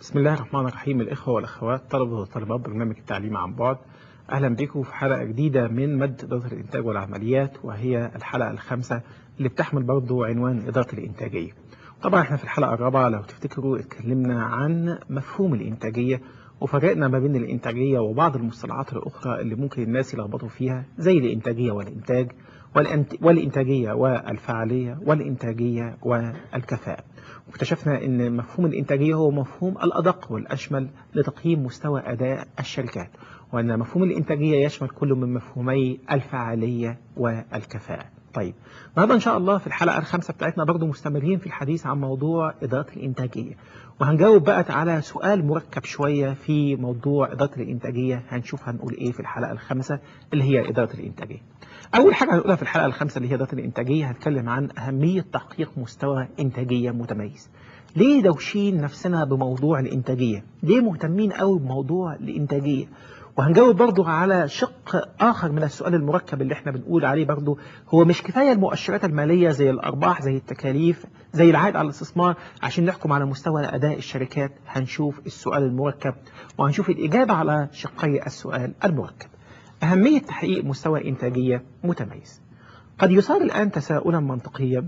بسم الله الرحمن الرحيم الإخوة والأخوات طلبة وطالبات برنامج التعليم عن بعد أهلا بكم في حلقة جديدة من مد إدارة الإنتاج والعمليات وهي الحلقة الخامسة اللي بتحمل برضو عنوان إدارة الإنتاجية طبعا احنا في الحلقة الرابعة لو تفتكروا اتكلمنا عن مفهوم الإنتاجية وفرقنا ما بين الإنتاجية وبعض المصطلحات الأخرى اللي ممكن الناس يلخبطوا فيها زي الإنتاجية والإنتاج والإنتاجية والفعالية والإنتاجية والكفاءة واكتشفنا أن مفهوم الإنتاجية هو مفهوم الأدق والأشمل لتقييم مستوى أداء الشركات وأن مفهوم الإنتاجية يشمل كل من مفهومي الفعالية والكفاءة طيب النهارده ان شاء الله في الحلقه الخامسه بتاعتنا برضو مستمرين في الحديث عن موضوع اداره الانتاجيه وهنجاوب بقى على سؤال مركب شويه في موضوع اداره الانتاجيه هنشوف هنقول ايه في الحلقه الخامسه اللي هي اداره الانتاجيه اول حاجه هنقولها في الحلقه الخامسه اللي هي اداره الانتاجيه هتكلم عن اهميه تحقيق مستوى انتاجيه متميز ليه دوشين نفسنا بموضوع الانتاجيه ليه مهتمين قوي بموضوع الانتاجيه وهنجاوب برضو على شق آخر من السؤال المركب اللي احنا بنقول عليه برضو هو مش كفاية المؤشرات المالية زي الأرباح زي التكاليف زي العائد على الاستثمار عشان نحكم على مستوى أداء الشركات هنشوف السؤال المركب وهنشوف الإجابة على شقي السؤال المركب أهمية تحقيق مستوى إنتاجية متميز قد يصار الآن تساؤلا منطقيا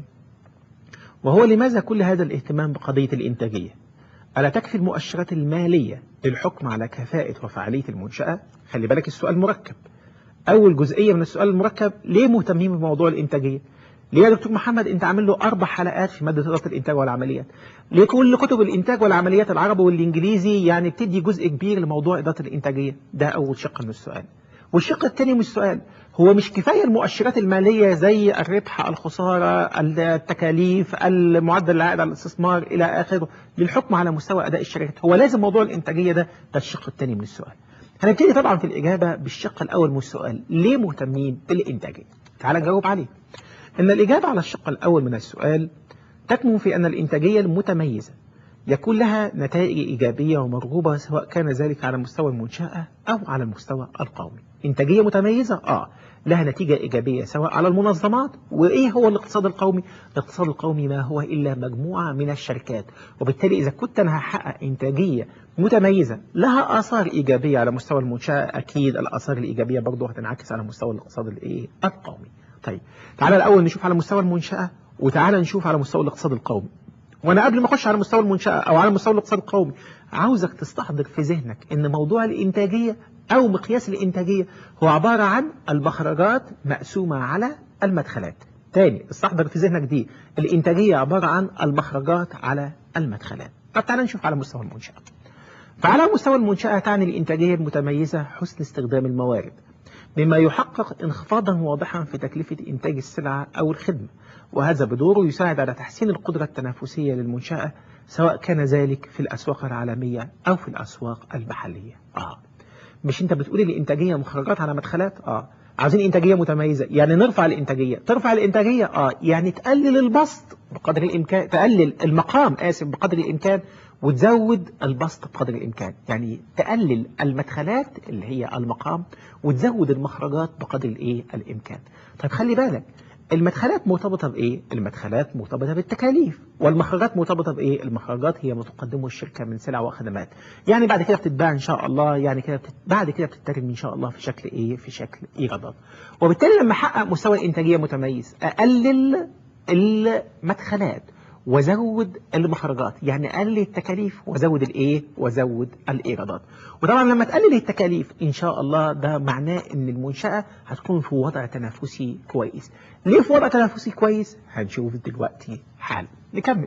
وهو لماذا كل هذا الاهتمام بقضية الإنتاجية ألا تكفي المؤشرات المالية للحكم على كفاءة وفعالية المنشأة؟ خلي بالك السؤال مركب. أول جزئية من السؤال المركب ليه مهتمين بموضوع الإنتاجية؟ ليه يا دكتور محمد أنت عامل له أربع حلقات في مادة إدارة الإنتاج والعمليات؟ ليه كل كتب الإنتاج والعمليات العربي والإنجليزي يعني بتدي جزء كبير لموضوع إدارة الإنتاجية؟ ده أول شق من السؤال. والشق الثاني من السؤال هو مش كفاية المؤشرات المالية زي الربح الخسارة التكاليف المعدل العائد على الاستثمار إلى آخره للحكم على مستوى أداء الشركات هو لازم موضوع الإنتاجية ده ده الشق الثاني من السؤال هنبتدي طبعا في الإجابة بالشق الأول من السؤال ليه مهتمين بالإنتاجية تعال نجاوب عليه إن الإجابة على الشق الأول من السؤال تكمن في أن الإنتاجية المتميزة يكون لها نتائج إيجابية ومرغوبة سواء كان ذلك على مستوى المنشأة أو على المستوى القومي إنتاجية متميزة؟ آه لها نتيجة إيجابية سواء على المنظمات وإيه هو الاقتصاد القومي؟ الاقتصاد القومي ما هو إلا مجموعة من الشركات وبالتالي إذا كنت أنا هحقق إنتاجية متميزة لها آثار إيجابية على مستوى المنشأة أكيد الآثار الإيجابية برضه هتنعكس على مستوى الاقتصاد الإيه؟ القومي طيب تعالى الأول نشوف على مستوى المنشأة وتعالى نشوف على مستوى الاقتصاد القومي وانا قبل ما اخش على مستوى المنشأة او على مستوى الاقتصاد القومي عاوزك تستحضر في ذهنك ان موضوع الانتاجية او مقياس الانتاجية هو عبارة عن المخرجات مقسومة على المدخلات تاني استحضر في ذهنك دي الانتاجية عبارة عن المخرجات على المدخلات طب تعالى نشوف على مستوى المنشأة فعلى مستوى المنشأة تعني الانتاجية المتميزة حسن استخدام الموارد مما يحقق انخفاضا واضحا في تكلفة إنتاج السلعة أو الخدمة وهذا بدوره يساعد على تحسين القدرة التنافسية للمنشأة سواء كان ذلك في الأسواق العالمية أو في الأسواق المحلية آه. مش أنت بتقولي الإنتاجية مخرجات على مدخلات آه عاوزين إنتاجية متميزة يعني نرفع الإنتاجية ترفع الإنتاجية آه يعني تقلل البسط بقدر الإمكان تقلل المقام آسف بقدر الإمكان وتزود البسط بقدر الإمكان يعني تقلل المدخلات اللي هي المقام وتزود المخرجات بقدر الإيه الإمكان طيب خلي بالك المدخلات مرتبطة بإيه؟ المدخلات مرتبطة بالتكاليف والمخرجات مرتبطة بإيه؟ المخرجات هي ما تقدمه الشركة من سلع وخدمات يعني بعد كده بتتباع إن شاء الله يعني كده بتت... بعد كده بتترجم إن شاء الله في شكل إيه؟ في شكل إيرادات وبالتالي لما أحقق مستوى إنتاجية متميز أقلل المدخلات وزود المخرجات يعني اقلل التكاليف وزود الايه وزود الايرادات وطبعا لما تقلل التكاليف ان شاء الله ده معناه ان المنشاه هتكون في وضع تنافسي كويس ليه في وضع تنافسي كويس هنشوف دلوقتي حال نكمل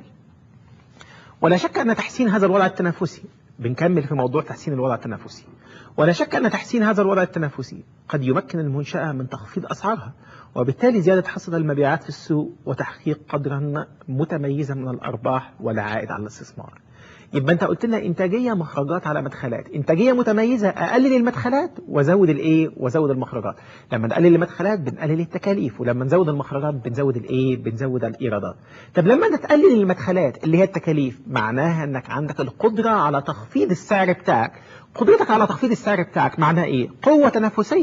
ولا شك ان تحسين هذا الوضع التنافسي بنكمل في موضوع تحسين الوضع التنافسي ولا شك أن تحسين هذا الوضع التنافسي قد يمكن المنشأة من تخفيض أسعارها وبالتالي زيادة حصد المبيعات في السوق وتحقيق قدرا متميزا من الأرباح والعائد على الاستثمار يبقى انت قلت لنا انتاجيه مخرجات على مدخلات انتاجيه متميزه اقلل المدخلات وازود الايه وازود المخرجات لما نقلل المدخلات بنقلل التكاليف ولما نزود المخرجات بنزود الايه بنزود الايرادات طب لما انت تقلل المدخلات اللي هي التكاليف معناها انك عندك القدره على تخفيض السعر بتاعك قدرتك على تخفيض السعر بتاعك معناها ايه قوه تنافسيه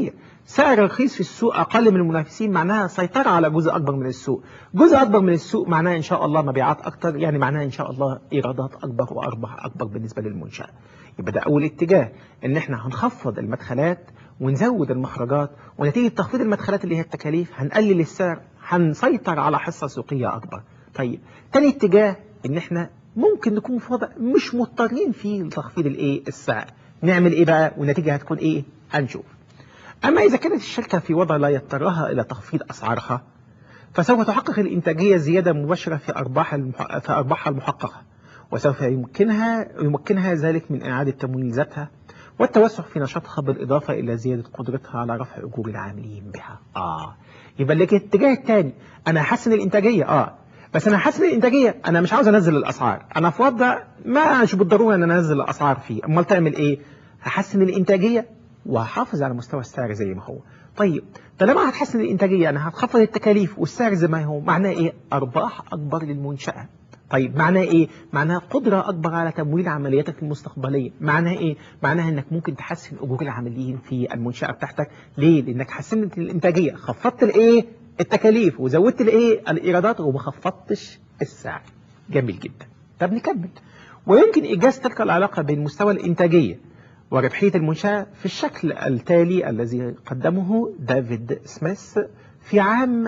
سعر رخيص في السوق اقل من المنافسين معناها سيطره على جزء اكبر من السوق جزء اكبر من السوق معناها ان شاء الله مبيعات اكتر يعني معناها ان شاء الله ايرادات اكبر وارباح اكبر بالنسبه للمنشاه يبقى ده اول اتجاه ان احنا هنخفض المدخلات ونزود المخرجات ونتيجه تخفيض المدخلات اللي هي التكاليف هنقلل السعر هنسيطر على حصه سوقيه اكبر طيب تاني اتجاه ان احنا ممكن نكون في وضع مش مضطرين فيه لتخفيض الايه السعر نعمل ايه بقى والنتيجه هتكون ايه هنشوف اما اذا كانت الشركه في وضع لا يضطرها الى تخفيض اسعارها فسوف تحقق الانتاجيه زياده مباشره في ارباح المح... في ارباحها المحققه وسوف يمكنها يمكنها ذلك من اعاده تمويل ذاتها والتوسع في نشاطها بالاضافه الى زياده قدرتها على رفع اجور العاملين بها اه يبقى لك الاتجاه الثاني انا هحسن الانتاجيه اه بس انا حاسس الانتاجيه انا مش عاوز انزل الاسعار انا في وضع ما مش بالضروره ان انا انزل الاسعار فيه امال تعمل ايه هحسن الانتاجيه وهحافظ على مستوى السعر زي ما هو طيب طالما هتحسن الانتاجيه انا هتخفض التكاليف والسعر زي ما هو معناه ايه ارباح اكبر للمنشاه طيب معناه ايه معناها قدرة اكبر على تمويل عملياتك المستقبلية معناها ايه معناها انك ممكن تحسن اجور العاملين في المنشأة بتاعتك ليه لانك حسنت الانتاجية خفضت الايه التكاليف وزودت الايه الايرادات وما خفضتش السعر جميل جدا طب نكمل ويمكن ايجاز تلك العلاقة بين مستوى الانتاجية وربحية المنشأة في الشكل التالي الذي قدمه دافيد سميث في عام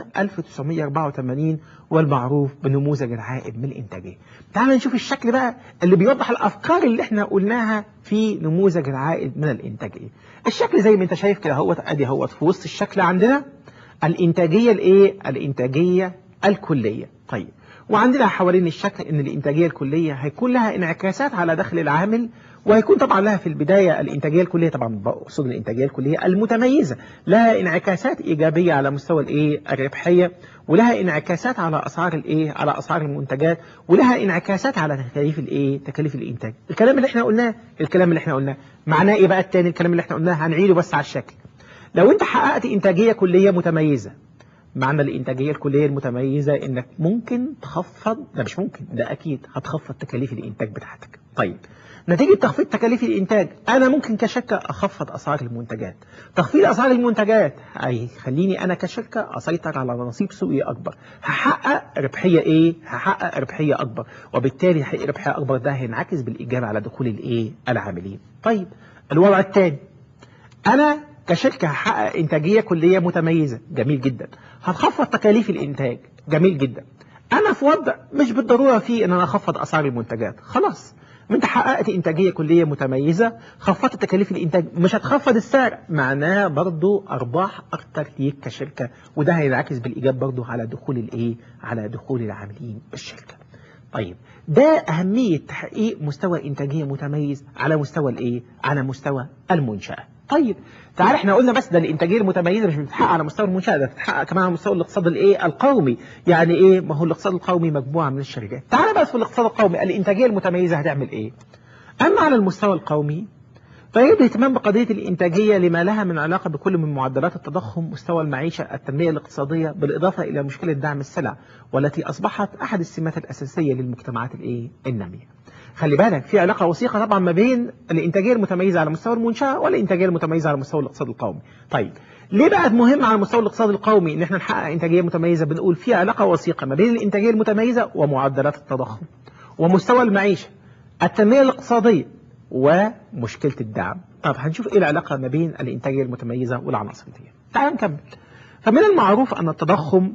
1984 والمعروف بنموذج العائد من الإنتاجية تعال نشوف الشكل بقى اللي بيوضح الأفكار اللي احنا قلناها في نموذج العائد من الإنتاجية الشكل زي ما انت شايف كده هو ادي هو في وسط الشكل عندنا الإنتاجية الإيه؟ الإنتاجية الكلية طيب وعندنا حوالين الشكل ان الانتاجيه الكليه هيكون لها انعكاسات على دخل العامل وهيكون طبعا لها في البدايه الانتاجيه الكليه طبعا بقصد الانتاجيه الكليه المتميزه لها انعكاسات ايجابيه على مستوى الايه الربحيه ولها انعكاسات على اسعار الايه على اسعار المنتجات ولها انعكاسات على تكاليف الايه تكاليف الانتاج الكلام اللي احنا قلناه الكلام اللي احنا قلناه معناه ايه بقى التاني الكلام اللي احنا قلناه هنعيده بس على الشكل لو انت حققت انتاجيه كليه متميزه معنى الإنتاجية الكلية المتميزة إنك ممكن تخفض ده مش ممكن ده أكيد هتخفض تكاليف الإنتاج بتاعتك طيب نتيجة تخفيض تكاليف الإنتاج أنا ممكن كشركة أخفض أسعار المنتجات تخفيض أسعار المنتجات هيخليني أنا كشركة أسيطر على نصيب سوقي أكبر هحقق ربحية إيه؟ هحقق ربحية أكبر وبالتالي هحقق ربحية أكبر ده هينعكس بالإيجاب على دخول الإيه؟ العاملين طيب الوضع الثاني أنا كشركة هحقق إنتاجية كلية متميزة جميل جدا هتخفض تكاليف الإنتاج جميل جدا أنا في وضع مش بالضرورة فيه إن أنا أخفض أسعار المنتجات خلاص انت حققت انتاجيه كليه متميزه خفضت تكاليف الانتاج مش هتخفض السعر معناه برضو ارباح اكتر ليك كشركه وده هينعكس بالايجاب برضو على دخول الايه على دخول العاملين بالشركه طيب ده اهميه تحقيق مستوى انتاجيه متميز على مستوى الايه على مستوى المنشاه طيب تعال احنا قلنا بس ده الانتاجيه المتميزه مش بتتحقق على مستوى المنشاه ده بتتحقق كمان على مستوى الاقتصاد الايه القومي يعني ايه ما هو الاقتصاد القومي مجموعه من الشركات تعال بس في الاقتصاد القومي الانتاجيه المتميزه هتعمل ايه اما على المستوى القومي فيجب الاهتمام بقضية الإنتاجية لما لها من علاقة بكل من معدلات التضخم مستوى المعيشة التنمية الاقتصادية بالإضافة إلى مشكلة دعم السلع والتي أصبحت أحد السمات الأساسية للمجتمعات الإيه النامية خلي بالك في علاقة وثيقة طبعا ما بين الإنتاجية المتميزة على مستوى المنشأة والإنتاجية المتميزة على مستوى الاقتصاد القومي طيب ليه بقى مهم على مستوى الاقتصاد القومي ان احنا نحقق انتاجيه متميزه بنقول في علاقه وثيقه ما بين الانتاجيه المتميزه ومعدلات التضخم ومستوى المعيشه التنميه الاقتصاديه ومشكله الدعم طب هنشوف ايه العلاقه ما بين الانتاجيه المتميزه والعناصر دي تعال نكمل فمن المعروف ان التضخم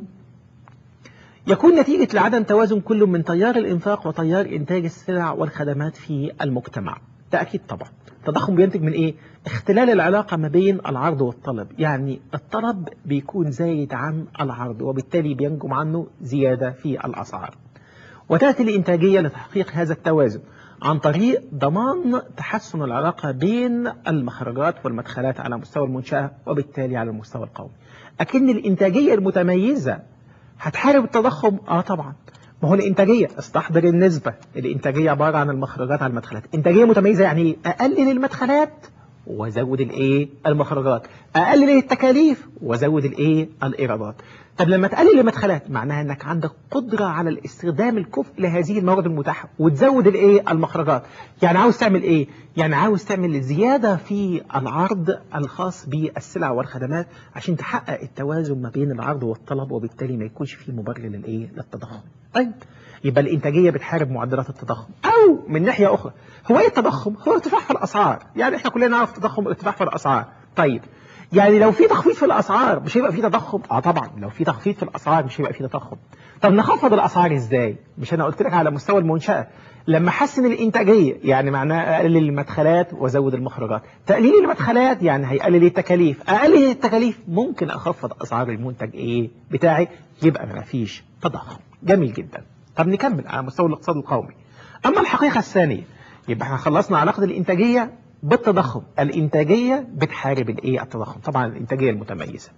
يكون نتيجة لعدم توازن كل من تيار الإنفاق وتيار إنتاج السلع والخدمات في المجتمع ده أكيد طبعا التضخم بينتج من إيه؟ اختلال العلاقة ما بين العرض والطلب يعني الطلب بيكون زايد عن العرض وبالتالي بينجم عنه زيادة في الأسعار وتأتي الإنتاجية لتحقيق هذا التوازن عن طريق ضمان تحسن العلاقة بين المخرجات والمدخلات على مستوى المنشأة وبالتالي على المستوى القومي أكن الإنتاجية المتميزة هتحارب التضخم اه طبعا ما هو الانتاجيه استحضر النسبه الانتاجيه عباره عن المخرجات على المدخلات انتاجيه متميزه يعني ايه اقلل المدخلات وازود الايه المخرجات اقلل التكاليف وازود الايه الايرادات طب لما تقلل المدخلات معناها انك عندك قدرة على الاستخدام الكفء لهذه الموارد المتاحة وتزود الايه المخرجات يعني عاوز تعمل ايه يعني عاوز تعمل زيادة في العرض الخاص بالسلع والخدمات عشان تحقق التوازن ما بين العرض والطلب وبالتالي ما يكونش فيه مبرر للايه للتضخم طيب يبقى الانتاجية بتحارب معدلات التضخم او من ناحية اخرى هو ايه التضخم هو ارتفاع في الاسعار يعني احنا كلنا نعرف التضخم ارتفاع في الاسعار طيب يعني لو في تخفيض في الاسعار مش هيبقى في تضخم اه طبعا لو في تخفيض في الاسعار مش هيبقى في تضخم طب نخفض الاسعار ازاي مش انا قلت لك على مستوى المنشاه لما احسن الانتاجيه يعني معناه اقلل المدخلات وازود المخرجات تقليل المدخلات يعني هيقلل التكاليف اقلل التكاليف ممكن اخفض اسعار المنتج ايه بتاعي يبقى ما فيش تضخم جميل جدا طب نكمل على مستوى الاقتصاد القومي اما الحقيقه الثانيه يبقى احنا خلصنا علاقه الانتاجيه بالتضخم الإنتاجية بتحارب الإيه التضخم طبعا الإنتاجية المتميزة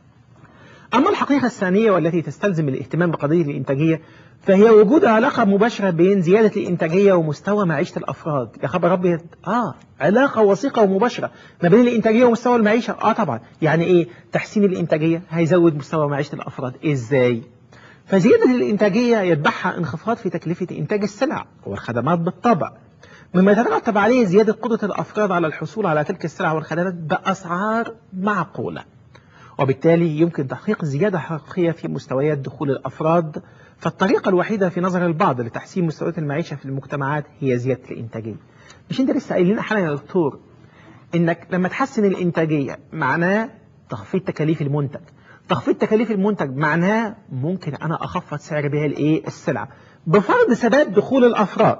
أما الحقيقة الثانية والتي تستلزم الاهتمام بقضية الإنتاجية فهي وجود علاقة مباشرة بين زيادة الإنتاجية ومستوى معيشة الأفراد يا خبر ربي آه علاقة وثيقة ومباشرة ما بين الإنتاجية ومستوى المعيشة آه طبعا يعني إيه تحسين الإنتاجية هيزود مستوى معيشة الأفراد إزاي فزيادة الإنتاجية يتبعها انخفاض في تكلفة إنتاج السلع والخدمات بالطبع مما يترتب عليه زيادة قدرة الأفراد على الحصول على تلك السلع والخدمات بأسعار معقولة وبالتالي يمكن تحقيق زيادة حقيقية في مستويات دخول الأفراد فالطريقة الوحيدة في نظر البعض لتحسين مستويات المعيشة في المجتمعات هي زيادة الإنتاجية مش أنت لسه قايل لنا حالا يا دكتور إنك لما تحسن الإنتاجية معناه تخفيض تكاليف المنتج تخفيض تكاليف المنتج معناه ممكن أنا أخفض سعر بيع الإيه السلع بفرض ثبات دخول الأفراد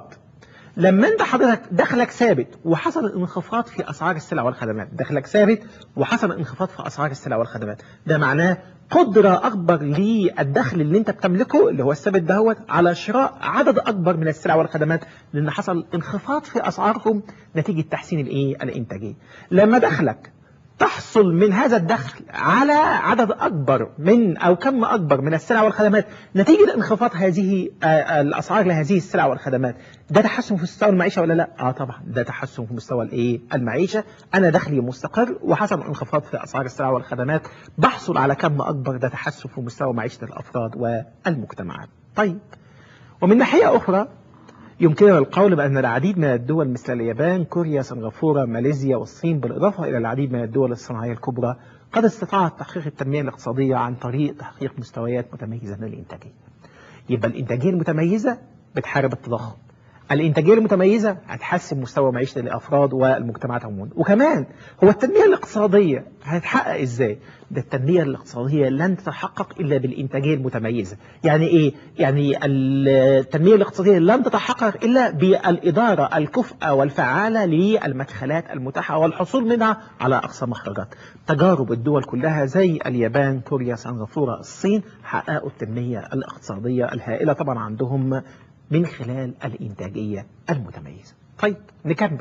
لما انت حضرتك دخلك ثابت وحصل انخفاض في اسعار السلع والخدمات دخلك ثابت وحصل انخفاض في اسعار السلع والخدمات ده معناه قدرة أكبر للدخل اللي أنت بتملكه اللي هو الثابت دهوت على شراء عدد أكبر من السلع والخدمات لأن حصل انخفاض في أسعارهم نتيجة تحسين الإيه الإنتاجية لما دخلك تحصل من هذا الدخل على عدد أكبر من أو كم أكبر من السلع والخدمات نتيجة انخفاض هذه الأسعار لهذه السلع والخدمات ده تحسن في مستوى المعيشة ولا لا؟ آه طبعا ده تحسن في مستوى الإيه؟ المعيشة أنا دخلي مستقر وحصل انخفاض في أسعار السلع والخدمات بحصل على كم أكبر ده تحسن في مستوى معيشة الأفراد والمجتمعات طيب ومن ناحية أخرى يمكننا القول بأن العديد من الدول مثل اليابان، كوريا، سنغافورة، ماليزيا والصين بالإضافة إلى العديد من الدول الصناعية الكبرى قد استطاعت تحقيق التنمية الاقتصادية عن طريق تحقيق مستويات متميزة من الإنتاجية. يبقى الإنتاجية المتميزة بتحارب التضخم. الإنتاجية المتميزة هتحسن مستوى معيشة الأفراد والمجتمعات عموما وكمان هو التنمية الاقتصادية هتتحقق إزاي؟ ده التنمية الاقتصادية لن تتحقق إلا بالإنتاجية المتميزة يعني إيه؟ يعني التنمية الاقتصادية لن تتحقق إلا بالإدارة الكفءة والفعالة للمدخلات المتاحة والحصول منها على أقصى مخرجات تجارب الدول كلها زي اليابان كوريا سنغافورة الصين حققوا التنمية الاقتصادية الهائلة طبعا عندهم من خلال الإنتاجية المتميزة طيب نكمل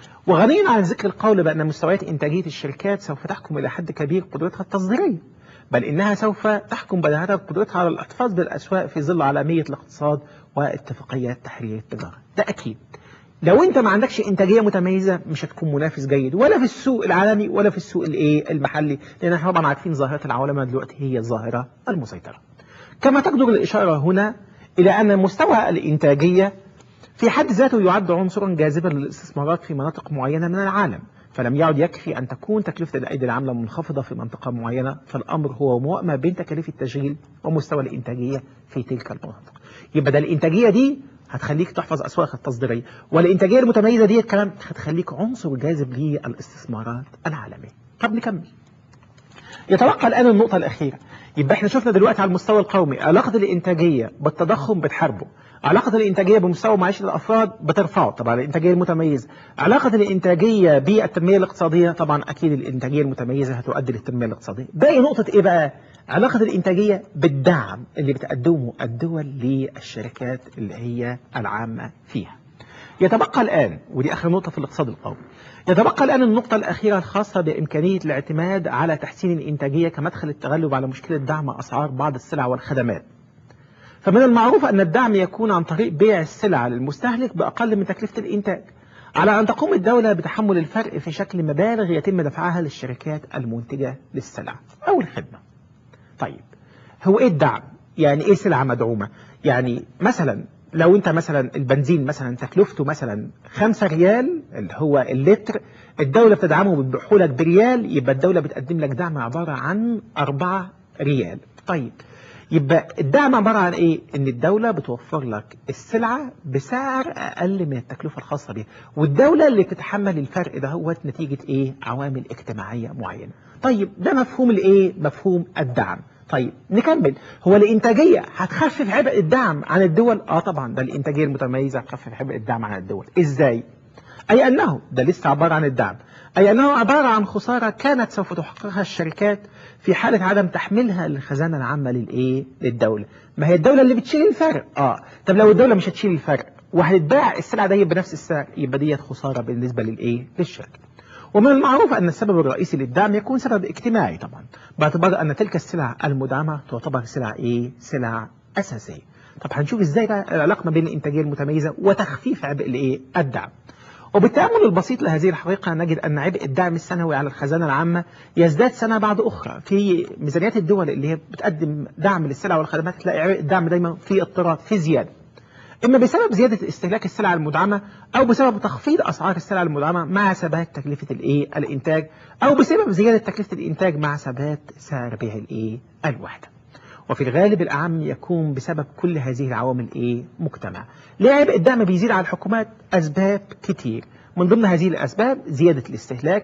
وغنيا عن ذكر القول بأن مستويات إنتاجية الشركات سوف تحكم إلى حد كبير قدرتها التصديرية بل إنها سوف تحكم بداهة قدرتها على الاحتفاظ بالأسواق في ظل عالمية الاقتصاد واتفاقيات تحرير التجارة ده أكيد لو انت ما عندكش انتاجيه متميزه مش هتكون منافس جيد ولا في السوق العالمي ولا في السوق الايه المحلي لان احنا طبعا عارفين ظاهره العولمه دلوقتي هي الظاهره المسيطره كما تقدر الاشاره هنا إلى أن مستوى الإنتاجية في حد ذاته يعد عنصرا جاذبا للاستثمارات في مناطق معينة من العالم فلم يعد يكفي أن تكون تكلفة الأيدي العاملة منخفضة في منطقة معينة فالأمر هو موائمة بين تكاليف التشغيل ومستوى الإنتاجية في تلك المناطق يبقى ده الإنتاجية دي هتخليك تحفظ أسواق التصديرية والإنتاجية المتميزة دي كمان هتخليك عنصر جاذب للاستثمارات العالمية طب نكمل يتبقى الآن النقطة الأخيرة يبقى احنا شفنا دلوقتي على المستوى القومي علاقة الإنتاجية بالتضخم بتحاربه علاقة الإنتاجية بمستوى معيشة الأفراد بترفعه طبعا الإنتاجية المتميزة علاقة الإنتاجية بالتنمية الاقتصادية طبعا أكيد الإنتاجية المتميزة هتؤدي للتنمية الاقتصادية باقي نقطة إيه بقى علاقة الإنتاجية بالدعم اللي بتقدمه الدول للشركات اللي هي العامة فيها يتبقى الآن ودي آخر نقطة في الاقتصاد القومي يتبقى الآن النقطة الأخيرة الخاصة بإمكانية الاعتماد على تحسين الإنتاجية كمدخل التغلب على مشكلة دعم أسعار بعض السلع والخدمات فمن المعروف أن الدعم يكون عن طريق بيع السلع للمستهلك بأقل من تكلفة الإنتاج على أن تقوم الدولة بتحمل الفرق في شكل مبالغ يتم دفعها للشركات المنتجة للسلع أو الخدمة طيب هو ايه الدعم يعني ايه سلعة مدعومة يعني مثلا لو انت مثلا البنزين مثلا تكلفته مثلا 5 ريال اللي هو اللتر الدولة بتدعمه بتبيعهولك بريال يبقى الدولة بتقدم لك دعم عبارة عن 4 ريال طيب يبقى الدعم عبارة عن ايه ان الدولة بتوفر لك السلعة بسعر اقل من التكلفة الخاصة بها والدولة اللي بتتحمل الفرق ده هو نتيجة ايه عوامل اجتماعية معينة طيب ده مفهوم الايه مفهوم الدعم طيب نكمل هو الانتاجية هتخفف عبء الدعم عن الدول اه طبعا ده الانتاجية المتميزة هتخفف عبء الدعم عن الدول ازاي اي انه ده لسه عبارة عن الدعم أي أنه عبارة عن خسارة كانت سوف تحققها الشركات في حالة عدم تحميلها للخزانة العامة للإيه؟ للدولة ما هي الدولة اللي بتشيل الفرق آه طب لو الدولة مش هتشيل الفرق وهتتباع السلعة دي بنفس السعر يبقى ديت خسارة بالنسبة للإيه؟ للشركة ومن المعروف أن السبب الرئيسي للدعم يكون سبب اجتماعي طبعا باعتبار أن تلك السلع المدعمة تعتبر سلع إيه؟ سلع أساسية طب هنشوف إزاي بقى العلاقة ما بين الإنتاجية المتميزة وتخفيف عبء الإيه؟ الدعم وبالتأمل البسيط لهذه الحقيقة نجد أن عبء الدعم السنوي على الخزانة العامة يزداد سنة بعد أخرى في ميزانيات الدول اللي هي بتقدم دعم للسلع والخدمات تلاقي عبء الدعم دايما في اضطراب في زيادة إما بسبب زيادة استهلاك السلع المدعمة أو بسبب تخفيض أسعار السلع المدعمة مع ثبات تكلفة الإيه الإنتاج أو بسبب زيادة تكلفة الإنتاج مع ثبات سعر بيع الإيه الوحدة وفي الغالب الأعم يكون بسبب كل هذه العوامل إيه مجتمع ليه عبء الدعم بيزيد على الحكومات أسباب كتير من ضمن هذه الأسباب زيادة الاستهلاك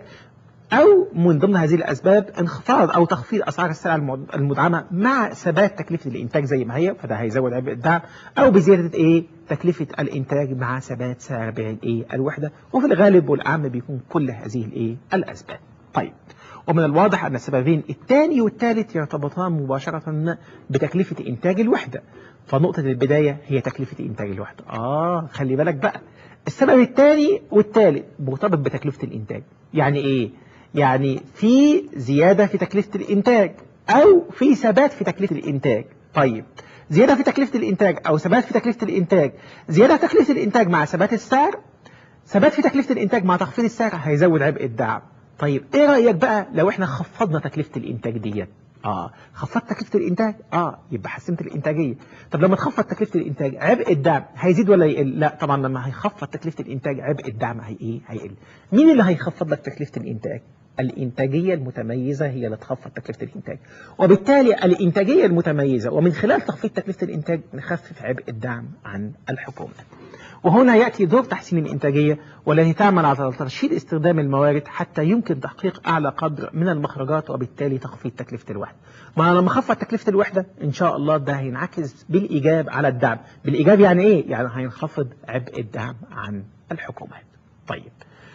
أو من ضمن هذه الأسباب انخفاض أو تخفيض أسعار السلع المدعمة مع ثبات تكلفة الإنتاج زي ما هي فده هيزود عبء الدعم أو بزيادة إيه تكلفة الإنتاج مع ثبات سعر بيع الإيه الوحدة وفي الغالب والأعم بيكون كل هذه الإيه الأسباب طيب ومن الواضح أن السببين الثاني والثالث يرتبطان مباشرة بتكلفة إنتاج الوحدة فنقطة البداية هي تكلفة إنتاج الوحدة آه خلي بالك بقى السبب الثاني والثالث مرتبط بتكلفة الإنتاج يعني إيه؟ يعني في زيادة في تكلفة الإنتاج أو في ثبات في تكلفة الإنتاج طيب زيادة في تكلفة الإنتاج أو ثبات في تكلفة الإنتاج زيادة في تكلفة الإنتاج مع ثبات السعر ثبات في تكلفة الإنتاج مع تخفيض السعر هيزود عبء الدعم طيب ايه رأيك بقى لو احنا خفضنا تكلفة الانتاج ديت اه خفضت تكلفة الانتاج اه يبقى حسنت الانتاجية طب لما تخفض تكلفة الانتاج عبء الدعم هيزيد ولا يقل لا طبعا لما هيخفض تكلفة الانتاج عبء الدعم هي ايه هيقل مين اللي هيخفض لك تكلفة الانتاج الإنتاجية المتميزة هي اللي تخفض تكلفة الإنتاج وبالتالي الإنتاجية المتميزة ومن خلال تخفيض تكلفة الإنتاج نخفف عبء الدعم عن الحكومة وهنا يأتي دور تحسين الإنتاجية والتي تعمل على ترشيد استخدام الموارد حتى يمكن تحقيق أعلى قدر من المخرجات وبالتالي تخفيض تكلفة الوحدة ما لما خفض تكلفة الوحدة إن شاء الله ده هينعكس بالإيجاب على الدعم بالإيجاب يعني إيه؟ يعني هينخفض عبء الدعم عن الحكومات طيب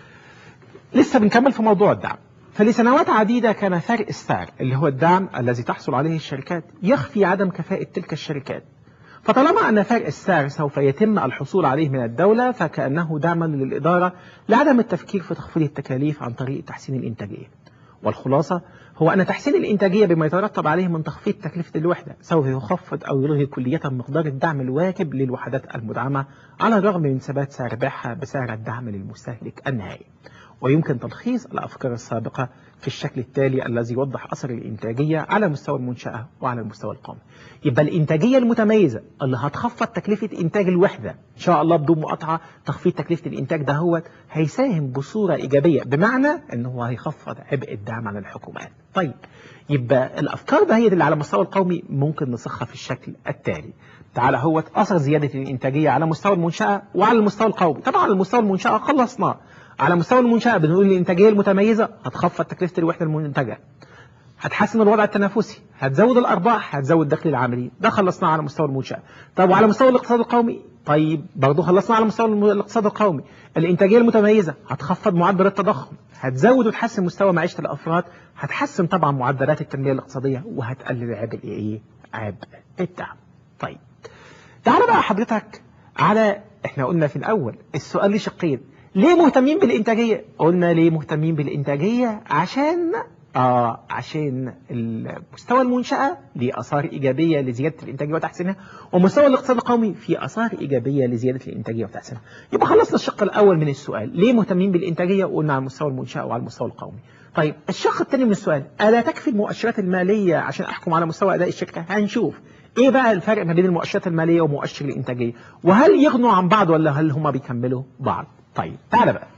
لسه بنكمل في موضوع الدعم فلسنوات عديدة كان فرق السعر اللي هو الدعم الذي تحصل عليه الشركات يخفي عدم كفاءة تلك الشركات فطالما أن فرق السعر سوف يتم الحصول عليه من الدولة فكأنه دعما للإدارة لعدم التفكير في تخفيض التكاليف عن طريق تحسين الإنتاجية والخلاصة هو أن تحسين الإنتاجية بما يترتب عليه من تخفيض تكلفة الوحدة سوف يخفض أو يلغي كلية مقدار الدعم الواجب للوحدات المدعمة على الرغم من ثبات سعر بيعها بسعر الدعم للمستهلك النهائي ويمكن تلخيص الأفكار السابقة في الشكل التالي الذي يوضح أثر الإنتاجية على مستوى المنشأة وعلى المستوى القومي يبقى الإنتاجية المتميزة اللي هتخفض تكلفة إنتاج الوحدة إن شاء الله بدون مقاطعة تخفيض تكلفة الإنتاج ده هو هيساهم بصورة إيجابية بمعنى أنه هيخفض عبء الدعم على الحكومات طيب يبقى الأفكار ده هي اللي على المستوى القومي ممكن نصخها في الشكل التالي تعالى هو أثر زيادة الإنتاجية على مستوى المنشأة وعلى المستوى القومي طبعا على المستوى المنشأة خلصناه على مستوى المنشأة بنقول الإنتاجية المتميزة هتخفض تكلفة الوحدة المنتجة هتحسن الوضع التنافسي هتزود الأرباح هتزود دخل العاملين ده خلصناه على مستوى المنشأة طب وعلى مستوى الاقتصاد القومي طيب برضه خلصنا على مستوى الاقتصاد القومي الإنتاجية المتميزة هتخفض معدل التضخم هتزود وتحسن مستوى معيشة الأفراد هتحسن طبعا معدلات التنمية الاقتصادية وهتقلل عبء ايه عبء الدعم طيب تعال بقى حضرتك على احنا قلنا في الأول السؤال ليه شقين ليه مهتمين بالإنتاجية؟ قلنا ليه مهتمين بالإنتاجية عشان آه عشان المستوى المنشأة ليه آثار إيجابية لزيادة الإنتاجية وتحسينها ومستوى الاقتصاد القومي فيه آثار إيجابية لزيادة الإنتاجية وتحسينها يبقى خلصنا الشق الأول من السؤال ليه مهتمين بالإنتاجية وقلنا على مستوى المنشأة وعلى المستوى القومي طيب الشق الثاني من السؤال ألا تكفي المؤشرات المالية عشان أحكم على مستوى أداء الشركة هنشوف ايه بقى الفرق ما بين المؤشرات المالية ومؤشر الانتاجية وهل يغنوا عن بعض ولا هل هما بيكملوا بعض طيب تعالى بقى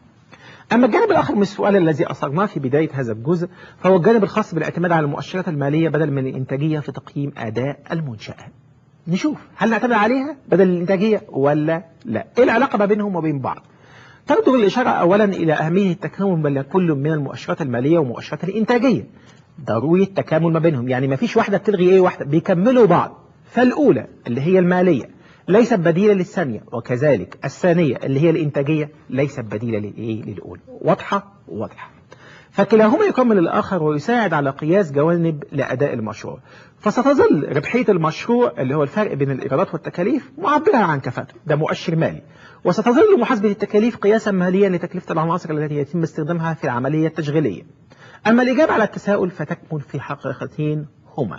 أما الجانب الآخر من السؤال الذي أثرناه في بداية هذا الجزء فهو الجانب الخاص بالاعتماد على المؤشرات المالية بدل من الإنتاجية في تقييم أداء المنشأة نشوف هل نعتمد عليها بدل الإنتاجية ولا لا إيه العلاقة ما بينهم وبين بعض ترجو الإشارة أولا إلى أهمية التكامل بين كل من المؤشرات المالية ومؤشرات الإنتاجية ضروري التكامل ما بينهم يعني ما فيش واحدة بتلغي إيه واحدة بيكملوا بعض فالأولى اللي هي المالية ليست بديلة للثانية وكذلك الثانية اللي هي الإنتاجية ليست بديلة للإيه للأولى واضحة واضحة فكلاهما يكمل الآخر ويساعد على قياس جوانب لأداء المشروع فستظل ربحية المشروع اللي هو الفرق بين الإيرادات والتكاليف معبرة عن كفاءته ده مؤشر مالي وستظل محاسبة التكاليف قياسا ماليا لتكلفة العناصر التي يتم استخدامها في العملية التشغيلية أما الإجابة على التساؤل فتكمن في حقيقتين هما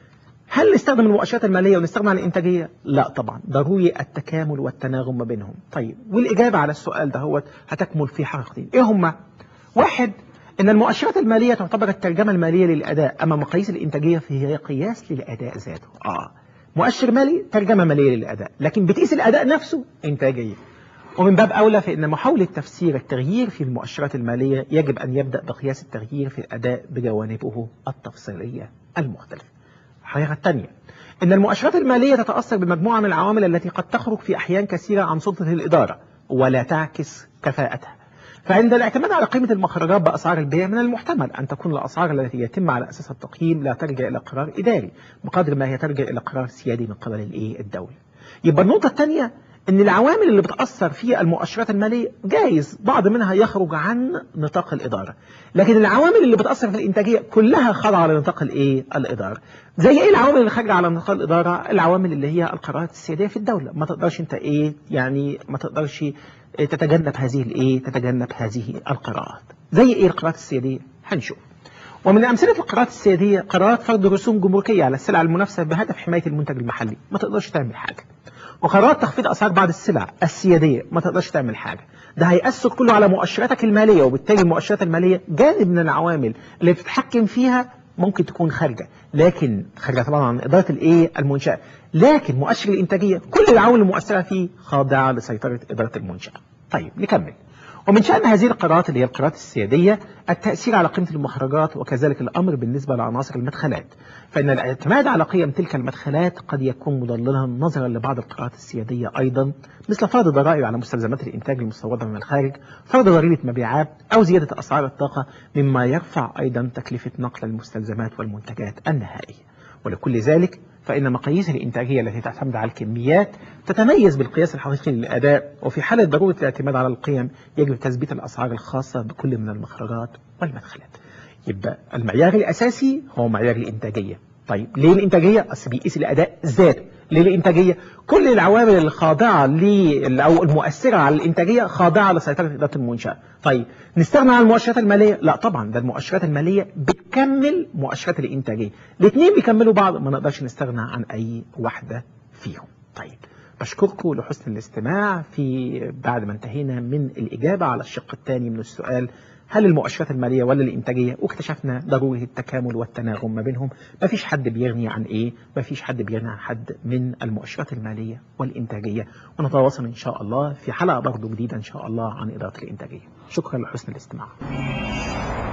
هل نستخدم المؤشرات المالية ونستغنى عن الإنتاجية؟ لا طبعا ضروري التكامل والتناغم ما بينهم طيب والإجابة على السؤال ده هو هتكمل في حقيقتين إيه هما؟ واحد إن المؤشرات المالية تعتبر الترجمة المالية للأداء أما مقاييس الإنتاجية فهي قياس للأداء ذاته آه مؤشر مالي ترجمة مالية للأداء لكن بتقيس الأداء نفسه إنتاجية ومن باب أولى فإن محاولة تفسير التغيير في المؤشرات المالية يجب أن يبدأ بقياس التغيير في الأداء بجوانبه التفصيلية المختلفة الحقيقة الثانية إن المؤشرات المالية تتأثر بمجموعة من العوامل التي قد تخرج في أحيان كثيرة عن سلطة الإدارة ولا تعكس كفاءتها فعند الاعتماد على قيمة المخرجات بأسعار البيع من المحتمل أن تكون الأسعار التي يتم على أساسها التقييم لا ترجع إلى قرار إداري بقدر ما هي ترجع إلى قرار سيادي من قبل الإيه الدولة يبقى النقطة الثانية ان العوامل اللي بتأثر في المؤشرات المالية جايز بعض منها يخرج عن نطاق الإدارة لكن العوامل اللي بتأثر في الإنتاجية كلها خاضعة لنطاق الإيه الإدارة زي إيه العوامل اللي خارجة على نطاق الإدارة العوامل اللي هي القرارات السيادية في الدولة ما تقدرش أنت إيه يعني ما تقدرش تتجنب هذه الإيه تتجنب هذه القرارات زي إيه القرارات السيادية هنشوف ومن أمثلة القرارات السيادية قرارات فرض رسوم جمركية على السلع المنافسة بهدف حماية المنتج المحلي ما تقدرش تعمل حاجة وقرارات تخفيض أسعار بعض السلع السيادية ما تقدرش تعمل حاجة ده هيأثر كله على مؤشراتك المالية وبالتالي المؤشرات المالية جانب من العوامل اللي بتتحكم فيها ممكن تكون خارجة لكن خارجة طبعا عن إدارة الإيه المنشأة لكن مؤشر الإنتاجية كل العوامل المؤثرة فيه خاضعة لسيطرة إدارة المنشأة طيب نكمل ومن شأن هذه القرارات اللي هي القرارات السيادية التأثير على قيمة المخرجات وكذلك الأمر بالنسبة لعناصر المدخلات فإن الاعتماد على قيم تلك المدخلات قد يكون مضللا نظرا لبعض القرارات السيادية أيضا مثل فرض ضرائب على مستلزمات الإنتاج المستوردة من الخارج فرض ضريبة مبيعات أو زيادة أسعار الطاقة مما يرفع أيضا تكلفة نقل المستلزمات والمنتجات النهائية ولكل ذلك فإن مقاييس الإنتاجية التي تعتمد على الكميات تتميز بالقياس الحقيقي للأداء وفي حالة ضرورة الاعتماد على القيم يجب تثبيت الأسعار الخاصة بكل من المخرجات والمدخلات يبقى المعيار الأساسي هو معيار الإنتاجية طيب ليه الإنتاجية؟ أصل بيقيس الأداء ذاته ليه الإنتاجية؟ كل العوامل الخاضعة ل أو المؤثرة على الإنتاجية خاضعة لسيطرة إدارة المنشأة طيب نستغنى عن المؤشرات المالية؟ لا طبعا ده المؤشرات المالية بتكمل مؤشرات الإنتاجية الاثنين بيكملوا بعض ما نقدرش نستغنى عن أي واحدة فيهم طيب بشكركم لحسن الاستماع في بعد ما انتهينا من الإجابة على الشق الثاني من السؤال هل المؤشرات المالية ولا الإنتاجية واكتشفنا ضرورة التكامل والتناغم ما بينهم ما فيش حد بيغني عن إيه ما فيش حد بيغني عن حد من المؤشرات المالية والإنتاجية ونتواصل إن شاء الله في حلقة برضو جديدة إن شاء الله عن إدارة الإنتاجية شكرا لحسن الاستماع